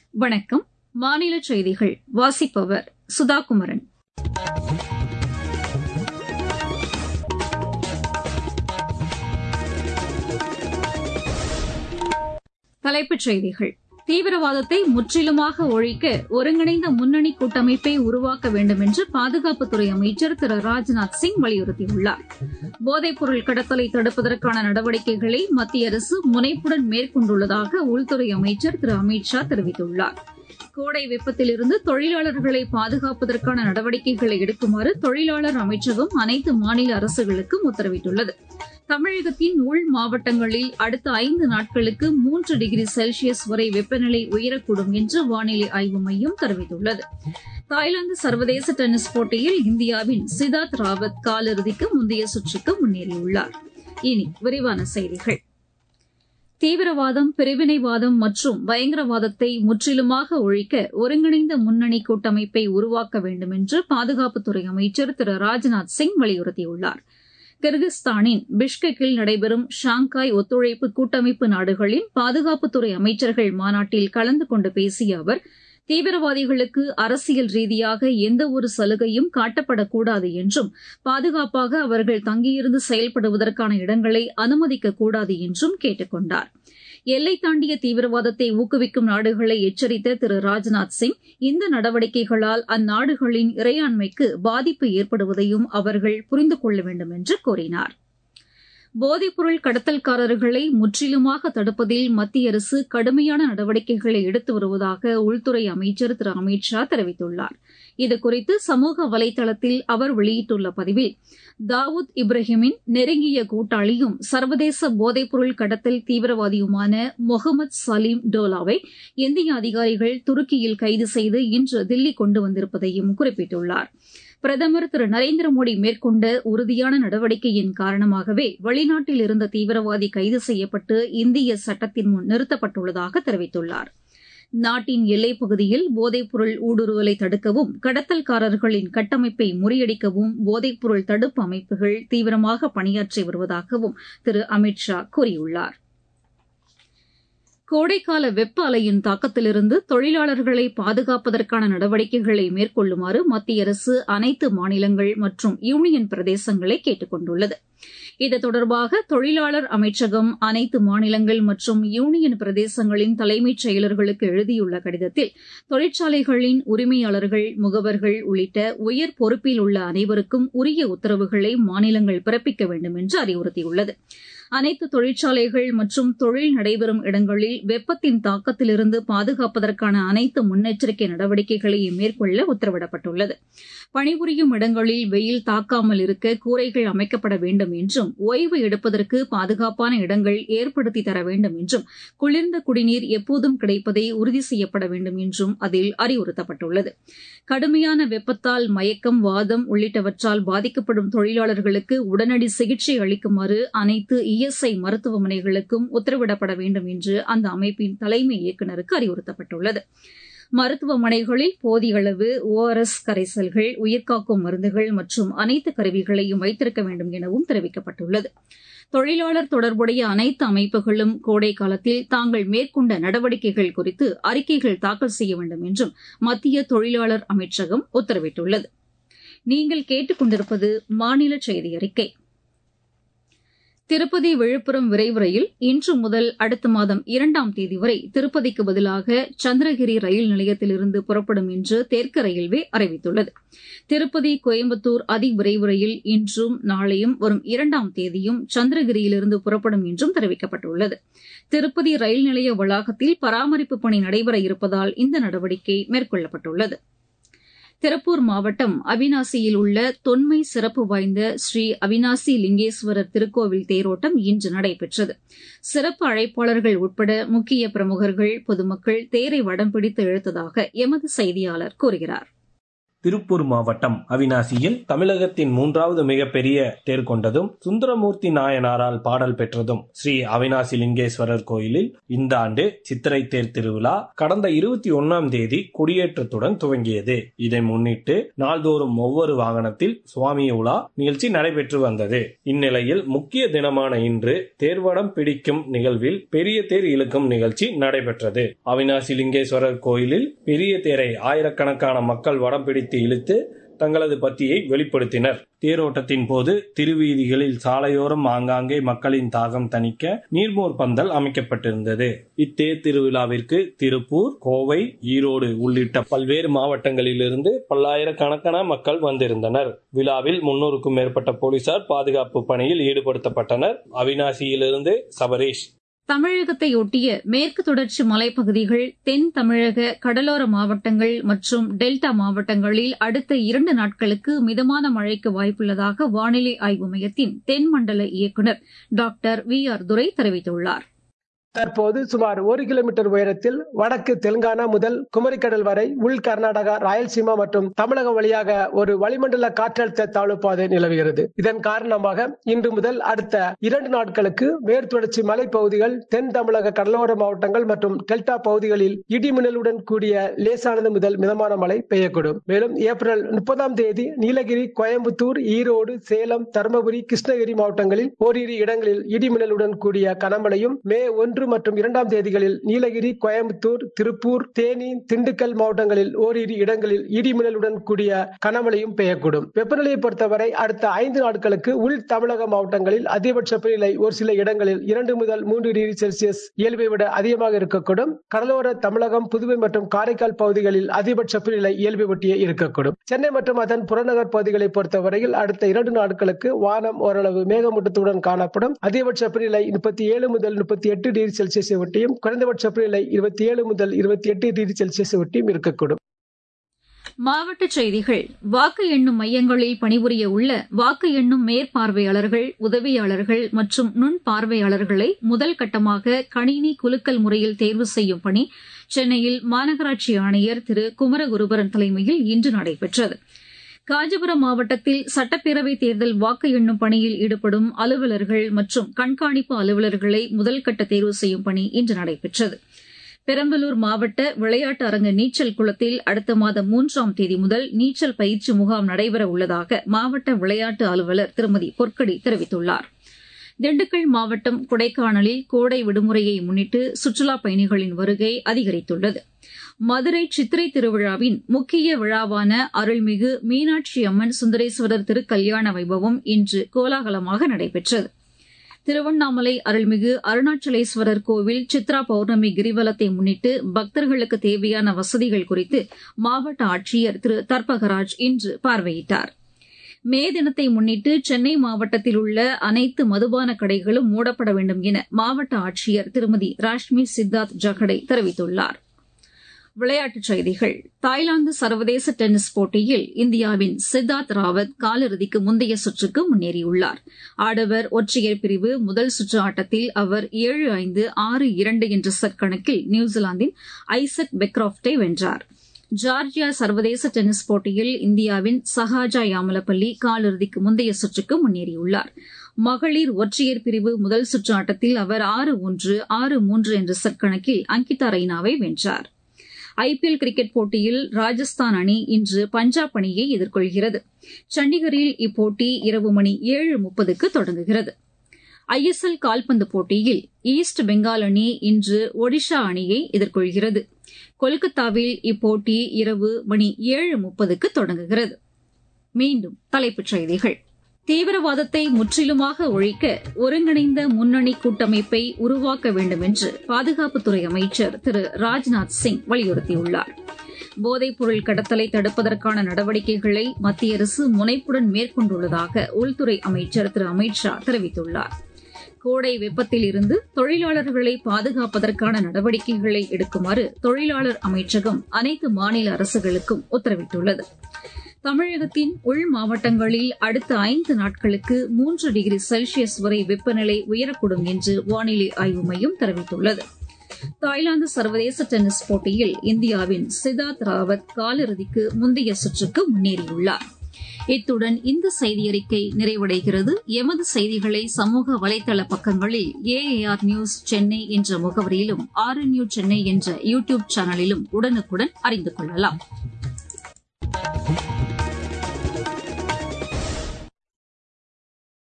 வணக்கம் மாநில செய்திகள் வாசிப்பவர் சுதாகுமரன் தலைப்புச் செய்திகள் தீவிரவாதத்தை முற்றிலுமாக ஒழிக்க ஒருங்கிணைந்த முன்னணி கூட்டமைப்பை உருவாக்க வேண்டும் என்று பாதுகாப்புத்துறை அமைச்சர் திரு ராஜ்நாத் சிங் வலியுறுத்தியுள்ளார் போதைப்பொருள் கடத்தலை தடுப்பதற்கான நடவடிக்கைகளை மத்திய அரசு முனைப்புடன் மேற்கொண்டுள்ளதாக உள்துறை அமைச்சர் திரு அமித் ஷா தெரிவித்துள்ளார் கோடை வெப்பத்திலிருந்து தொழிலாளர்களை பாதுகாப்பதற்கான நடவடிக்கைகளை எடுக்குமாறு தொழிலாளர் அமைச்சகம் அனைத்து மாநில அரசுகளுக்கும் உத்தரவிட்டுள்ளது தமிழகத்தின் உள் மாவட்டங்களில் அடுத்த ஐந்து நாட்களுக்கு மூன்று டிகிரி செல்சியஸ் வரை வெப்பநிலை உயரக்கூடும் என்று வானிலை ஆய்வு மையம் தெரிவித்துள்ளது தாய்லாந்து சர்வதேச டென்னிஸ் போட்டியில் இந்தியாவின் சிதார்த் ராவத் காலிறுதிக்கு முந்தைய சுற்றுக்கு முன்னேறியுள்ளார் இனி விரிவான செய்திகள் தீவிரவாதம் பிரிவினைவாதம் மற்றும் பயங்கரவாதத்தை முற்றிலுமாக ஒழிக்க ஒருங்கிணைந்த முன்னணி கூட்டமைப்பை உருவாக்க வேண்டும் என்று பாதுகாப்புத்துறை அமைச்சர் திரு ராஜ்நாத் சிங் வலியுறுத்தியுள்ளார் கிர்கிஸ்தானின் பிஷ்கெக்கில் நடைபெறும் ஷாங்காய் ஒத்துழைப்பு கூட்டமைப்பு நாடுகளின் பாதுகாப்புத்துறை அமைச்சர்கள் மாநாட்டில் கலந்து கொண்டு பேசிய அவர் தீவிரவாதிகளுக்கு அரசியல் ரீதியாக எந்தவொரு சலுகையும் காட்டப்படக்கூடாது என்றும் பாதுகாப்பாக அவர்கள் தங்கியிருந்து செயல்படுவதற்கான இடங்களை அனுமதிக்கக்கூடாது என்றும் கேட்டுக் கொண்டார் எல்லை தாண்டிய தீவிரவாதத்தை ஊக்குவிக்கும் நாடுகளை எச்சரித்த திரு ராஜ்நாத் சிங் இந்த நடவடிக்கைகளால் அந்நாடுகளின் இறையாண்மைக்கு பாதிப்பு ஏற்படுவதையும் அவர்கள் புரிந்து கொள்ள வேண்டும் என்று கூறினார் போதைப்பொருள் கடத்தல்காரர்களை முற்றிலுமாக தடுப்பதில் மத்திய அரசு கடுமையான நடவடிக்கைகளை எடுத்து வருவதாக உள்துறை அமைச்சர் திரு அமித் ஷா தெரிவித்துள்ளார் இதுகுறித்து சமூக வலைதளத்தில் அவர் வெளியிட்டுள்ள பதிவில் தாவூத் இப்ராஹிமின் நெருங்கிய கூட்டாளியும் சர்வதேச போதைப்பொருள் கடத்தல் தீவிரவாதியுமான முகமது சலீம் டோலாவை இந்திய அதிகாரிகள் துருக்கியில் கைது செய்து இன்று தில்லி கொண்டு வந்திருப்பதையும் குறிப்பிட்டுள்ளார் பிரதமர் திரு நரேந்திர மோடி மேற்கொண்ட உறுதியான நடவடிக்கையின் காரணமாகவே வெளிநாட்டில் இருந்த தீவிரவாதி கைது செய்யப்பட்டு இந்திய சட்டத்தின் முன் நிறுத்தப்பட்டுள்ளதாக தெரிவித்துள்ளார் நாட்டின் எல்லைப் பகுதியில் போதைப்பொருள் ஊடுருவலை தடுக்கவும் கடத்தல்காரர்களின் கட்டமைப்பை முறியடிக்கவும் போதைப்பொருள் தடுப்பு அமைப்புகள் தீவிரமாக பணியாற்றி வருவதாகவும் திரு அமித் ஷா கூறியுள்ளார் கோடைக்கால வெப்ப அலையின் தாக்கத்திலிருந்து தொழிலாளர்களை பாதுகாப்பதற்கான நடவடிக்கைகளை மேற்கொள்ளுமாறு மத்திய அரசு அனைத்து மாநிலங்கள் மற்றும் யூனியன் பிரதேசங்களை கேட்டுக் கொண்டுள்ளது இது தொடர்பாக தொழிலாளர் அமைச்சகம் அனைத்து மாநிலங்கள் மற்றும் யூனியன் பிரதேசங்களின் தலைமைச் செயலர்களுக்கு எழுதியுள்ள கடிதத்தில் தொழிற்சாலைகளின் உரிமையாளர்கள் முகவர்கள் உள்ளிட்ட உயர் பொறுப்பில் உள்ள அனைவருக்கும் உரிய உத்தரவுகளை மாநிலங்கள் பிறப்பிக்க வேண்டும் என்று அறிவுறுத்தியுள்ளது அனைத்து தொழிற்சாலைகள் மற்றும் தொழில் நடைபெறும் இடங்களில் வெப்பத்தின் தாக்கத்திலிருந்து பாதுகாப்பதற்கான அனைத்து முன்னெச்சரிக்கை நடவடிக்கைகளையும் மேற்கொள்ள உத்தரவிடப்பட்டுள்ளது பணிபுரியும் இடங்களில் வெயில் தாக்காமல் இருக்க கூரைகள் அமைக்கப்பட வேண்டும் என்றும் ஓய்வு எடுப்பதற்கு பாதுகாப்பான இடங்கள் ஏற்படுத்தி தர வேண்டும் என்றும் குளிர்ந்த குடிநீர் எப்போதும் கிடைப்பதை உறுதி செய்யப்பட வேண்டும் என்றும் அதில் அறிவுறுத்தப்பட்டுள்ளது கடுமையான வெப்பத்தால் மயக்கம் வாதம் உள்ளிட்டவற்றால் பாதிக்கப்படும் தொழிலாளர்களுக்கு உடனடி சிகிச்சை அளிக்குமாறு அனைத்து இஎஸ்ஐ மருத்துவமனைகளுக்கும் உத்தரவிடப்பட வேண்டும் என்று அந்த அமைப்பின் தலைமை இயக்குநருக்கு அறிவுறுத்தப்பட்டுள்ளது மருத்துவமனைகளில் போதிய அளவு ஓஆர்எஸ் கரைசல்கள் உயிர்காக்கும் மருந்துகள் மற்றும் அனைத்து கருவிகளையும் வைத்திருக்க வேண்டும் எனவும் தெரிவிக்கப்பட்டுள்ளது தொழிலாளர் தொடர்புடைய அனைத்து அமைப்புகளும் கோடை காலத்தில் தாங்கள் மேற்கொண்ட நடவடிக்கைகள் குறித்து அறிக்கைகள் தாக்கல் செய்ய வேண்டும் என்றும் மத்திய தொழிலாளர் அமைச்சகம் உத்தரவிட்டுள்ளது நீங்கள் கேட்டுக் கொண்டிருப்பது மாநில செய்தி அறிக்கை திருப்பதி விழுப்புரம் விரைவு ரயில் இன்று முதல் அடுத்த மாதம் இரண்டாம் தேதி வரை திருப்பதிக்கு பதிலாக சந்திரகிரி ரயில் நிலையத்திலிருந்து புறப்படும் என்று தெற்கு ரயில்வே அறிவித்துள்ளது திருப்பதி கோயம்புத்தூர் அதிவிரைவு ரயில் இன்றும் நாளையும் வரும் இரண்டாம் தேதியும் சந்திரகிரியிலிருந்து புறப்படும் என்றும் தெரிவிக்கப்பட்டுள்ளது திருப்பதி ரயில் நிலைய வளாகத்தில் பராமரிப்பு பணி நடைபெற இருப்பதால் இந்த நடவடிக்கை மேற்கொள்ளப்பட்டுள்ளது திருப்பூர் மாவட்டம் அவினாசியில் உள்ள தொன்மை சிறப்பு வாய்ந்த ஸ்ரீ அவினாசி லிங்கேஸ்வரர் திருக்கோவில் தேரோட்டம் இன்று நடைபெற்றது சிறப்பு அழைப்பாளர்கள் உட்பட முக்கிய பிரமுகர்கள் பொதுமக்கள் தேரை வடம் பிடித்து இழுத்ததாக எமது செய்தியாளர் கூறுகிறார் திருப்பூர் மாவட்டம் அவினாசியில் தமிழகத்தின் மூன்றாவது மிகப்பெரிய தேர் கொண்டதும் சுந்தரமூர்த்தி நாயனாரால் பாடல் பெற்றதும் ஸ்ரீ அவினாசி லிங்கேஸ்வரர் கோயிலில் இந்த ஆண்டு சித்திரை தேர் திருவிழா கடந்த இருபத்தி ஒன்னாம் தேதி கொடியேற்றத்துடன் துவங்கியது இதை முன்னிட்டு நாள்தோறும் ஒவ்வொரு வாகனத்தில் சுவாமி உலா நிகழ்ச்சி நடைபெற்று வந்தது இந்நிலையில் முக்கிய தினமான இன்று தேர்வடம் பிடிக்கும் நிகழ்வில் பெரிய தேர் இழுக்கும் நிகழ்ச்சி நடைபெற்றது அவினாசி லிங்கேஸ்வரர் கோயிலில் பெரிய தேரை ஆயிரக்கணக்கான மக்கள் வடம் பிடித்து இழுத்து தங்களது பத்தியை வெளிப்படுத்தினர் தேரோட்டத்தின் போது திருவீதிகளில் சாலையோரம் ஆங்காங்கே மக்களின் தாகம் தணிக்க நீர்மோர் பந்தல் அமைக்கப்பட்டிருந்தது இத்தேர் திருவிழாவிற்கு திருப்பூர் கோவை ஈரோடு உள்ளிட்ட பல்வேறு மாவட்டங்களிலிருந்து பல்லாயிரக்கணக்கான மக்கள் வந்திருந்தனர் விழாவில் முன்னூறுக்கும் மேற்பட்ட போலீசார் பாதுகாப்பு பணியில் ஈடுபடுத்தப்பட்டனர் அவினாசியிலிருந்து சபரீஷ் தமிழகத்தையொட்டிய மேற்கு தொடர்ச்சி மலைப்பகுதிகள் தென் தமிழக கடலோர மாவட்டங்கள் மற்றும் டெல்டா மாவட்டங்களில் அடுத்த இரண்டு நாட்களுக்கு மிதமான மழைக்கு வாய்ப்புள்ளதாக வானிலை ஆய்வு மையத்தின் தென்மண்டல இயக்குநர் டாக்டர் வி ஆர் துரை தெரிவித்துள்ளார் தற்போது சுமார் ஒரு கிலோமீட்டர் உயரத்தில் வடக்கு தெலுங்கானா முதல் குமரிக்கடல் வரை உள் கர்நாடகா ராயல்சீமா மற்றும் தமிழகம் வழியாக ஒரு வளிமண்டல காற்றழுத்த தாழ்வு பாதை நிலவுகிறது இதன் காரணமாக இன்று முதல் அடுத்த இரண்டு நாட்களுக்கு மேற்தொடர்ச்சி மலைப்பகுதிகள் தென் தமிழக கடலோர மாவட்டங்கள் மற்றும் டெல்டா பகுதிகளில் இடிமின்னலுடன் கூடிய லேசானது முதல் மிதமான மழை பெய்யக்கூடும் மேலும் ஏப்ரல் முப்பதாம் தேதி நீலகிரி கோயம்புத்தூர் ஈரோடு சேலம் தருமபுரி கிருஷ்ணகிரி மாவட்டங்களில் ஓரிரு இடங்களில் இடிமின்னலுடன் கூடிய கனமழையும் மே ஒன்று ஒன்று மற்றும் இரண்டாம் தேதிகளில் நீலகிரி கோயம்புத்தூர் திருப்பூர் தேனி திண்டுக்கல் மாவட்டங்களில் ஓரிரு இடங்களில் இடிமின்னலுடன் கூடிய கனமழையும் பெய்யக்கூடும் வெப்பநிலையை பொறுத்தவரை அடுத்த ஐந்து நாட்களுக்கு உள் தமிழக மாவட்டங்களில் அதிகபட்ச வெப்பநிலை ஒரு சில இடங்களில் இரண்டு முதல் மூன்று டிகிரி செல்சியஸ் இயல்பை விட அதிகமாக இருக்கக்கூடும் கடலோர தமிழகம் புதுவை மற்றும் காரைக்கால் பகுதிகளில் அதிகபட்ச வெப்பநிலை இயல்பை ஒட்டியே இருக்கக்கூடும் சென்னை மற்றும் அதன் புறநகர் பகுதிகளை பொறுத்தவரையில் அடுத்த இரண்டு நாட்களுக்கு வானம் ஓரளவு மேகமூட்டத்துடன் காணப்படும் அதிகபட்ச வெப்பநிலை முப்பத்தி ஏழு முதல் முப்பத்தி எட்டு டிகிரி செல்சியஸை ஒட்டியும் குறைந்தபட்ச வெப்பநிலை இருபத்தி ஏழு முதல் இருபத்தி எட்டு டிகிரி செல்சியஸை ஒட்டியும் இருக்கக்கூடும் மாவட்டச் செய்திகள் வாக்கு எண்ணும் மையங்களில் பணிபுரிய உள்ள வாக்கு எண்ணும் மேற்பார்வையாளர்கள் உதவியாளர்கள் மற்றும் நுண் பார்வையாளர்களை முதல் கட்டமாக கணினி குலுக்கல் முறையில் தேர்வு செய்யும் பணி சென்னையில் மாநகராட்சி ஆணையர் திரு குமரகுருபரன் தலைமையில் இன்று நடைபெற்றது காஞ்சிபுரம் மாவட்டத்தில் சட்டப்பேரவைத் தேர்தல் வாக்கு எண்ணும் பணியில் ஈடுபடும் அலுவலர்கள் மற்றும் கண்காணிப்பு அலுவலர்களை முதல்கட்ட தேர்வு செய்யும் பணி இன்று நடைபெற்றது பெரம்பலூர் மாவட்ட விளையாட்டு அரங்க நீச்சல் குளத்தில் அடுத்த மாதம் மூன்றாம் தேதி முதல் நீச்சல் பயிற்சி முகாம் நடைபெற உள்ளதாக மாவட்ட விளையாட்டு அலுவலர் திருமதி பொற்கடி தெரிவித்துள்ளார் திண்டுக்கல் மாவட்டம் கொடைக்கானலில் கோடை விடுமுறையை முன்னிட்டு சுற்றுலாப் பயணிகளின் வருகை அதிகரித்துள்ளது மதுரை சித்திரை திருவிழாவின் முக்கிய விழாவான அருள்மிகு மீனாட்சி அம்மன் சுந்தரேஸ்வரர் திருக்கல்யாண வைபவம் இன்று கோலாகலமாக நடைபெற்றது திருவண்ணாமலை அருள்மிகு அருணாச்சலேஸ்வரர் கோவில் சித்ரா பௌர்ணமி கிரிவலத்தை முன்னிட்டு பக்தர்களுக்கு தேவையான வசதிகள் குறித்து மாவட்ட ஆட்சியர் திரு தர்பகராஜ் இன்று பார்வையிட்டார் மே தினத்தை முன்னிட்டு சென்னை மாவட்டத்தில் உள்ள அனைத்து மதுபான கடைகளும் மூடப்பட வேண்டும் என மாவட்ட ஆட்சியர் திருமதி ராஷ்மி சித்தார்த் ஜகடே தெரிவித்துள்ளாா் விளையாட்டுச் செய்திகள் தாய்லாந்து சர்வதேச டென்னிஸ் போட்டியில் இந்தியாவின் சித்தார்த் ராவத் காலிறுதிக்கு முந்தைய சுற்றுக்கு முன்னேறியுள்ளார் ஆடவர் ஒற்றையர் பிரிவு முதல் சுற்று ஆட்டத்தில் அவர் ஏழு ஐந்து ஆறு இரண்டு என்ற செட் கணக்கில் நியூசிலாந்தின் ஐசக் பெக்ராப்டை வென்றார் ஜார்ஜியா சர்வதேச டென்னிஸ் போட்டியில் இந்தியாவின் சஹாஜா யாமலப்பள்ளி காலிறுதிக்கு முந்தைய சுற்றுக்கு முன்னேறியுள்ளார் மகளிர் ஒற்றையர் பிரிவு முதல் சுற்று ஆட்டத்தில் அவர் ஆறு ஒன்று ஆறு மூன்று என்ற செட் கணக்கில் அங்கிதா ரெய்னாவை வென்றார் ஐபிஎல் கிரிக்கெட் போட்டியில் ராஜஸ்தான் அணி இன்று பஞ்சாப் அணியை எதிர்கொள்கிறது சண்டிகரில் இப்போட்டி இரவு மணி ஏழு முப்பதுக்கு தொடங்குகிறது ஐஎஸ்எல் கால்பந்து போட்டியில் ஈஸ்ட் பெங்கால் அணி இன்று ஒடிஷா அணியை எதிர்கொள்கிறது கொல்கத்தாவில் இப்போட்டி இரவு மணி ஏழு முப்பதுக்கு தொடங்குகிறது மீண்டும் தலைப்புச் செய்திகள் தீவிரவாதத்தை முற்றிலுமாக ஒழிக்க ஒருங்கிணைந்த முன்னணி கூட்டமைப்பை உருவாக்க வேண்டும் என்று பாதுகாப்புத்துறை அமைச்சர் திரு ராஜ்நாத் சிங் வலியுறுத்தியுள்ளார் போதைப் பொருள் கடத்தலை தடுப்பதற்கான நடவடிக்கைகளை மத்திய அரசு முனைப்புடன் மேற்கொண்டுள்ளதாக உள்துறை அமைச்சர் திரு அமித் ஷா தெரிவித்துள்ளார் கோடை வெப்பத்தில் இருந்து தொழிலாளர்களை பாதுகாப்பதற்கான நடவடிக்கைகளை எடுக்குமாறு தொழிலாளர் அமைச்சகம் அனைத்து மாநில அரசுகளுக்கும் உத்தரவிட்டுள்ளது தமிழகத்தின் உள் மாவட்டங்களில் அடுத்த ஐந்து நாட்களுக்கு மூன்று டிகிரி செல்சியஸ் வரை வெப்பநிலை உயரக்கூடும் என்று வானிலை ஆய்வு மையம் தெரிவித்துள்ளது தாய்லாந்து சர்வதேச டென்னிஸ் போட்டியில் இந்தியாவின் சித்தார்த் ராவத் காலிறுதிக்கு முந்தைய சுற்றுக்கு முன்னேறியுள்ளார் இத்துடன் இந்த செய்தியறிக்கை நிறைவடைகிறது எமது செய்திகளை சமூக வலைதள பக்கங்களில் ஏஏஆர் நியூஸ் சென்னை என்ற முகவரியிலும் ஆர் என் சென்னை என்ற யூ டியூப் சேனலிலும் உடனுக்குடன் அறிந்து கொள்ளலாம்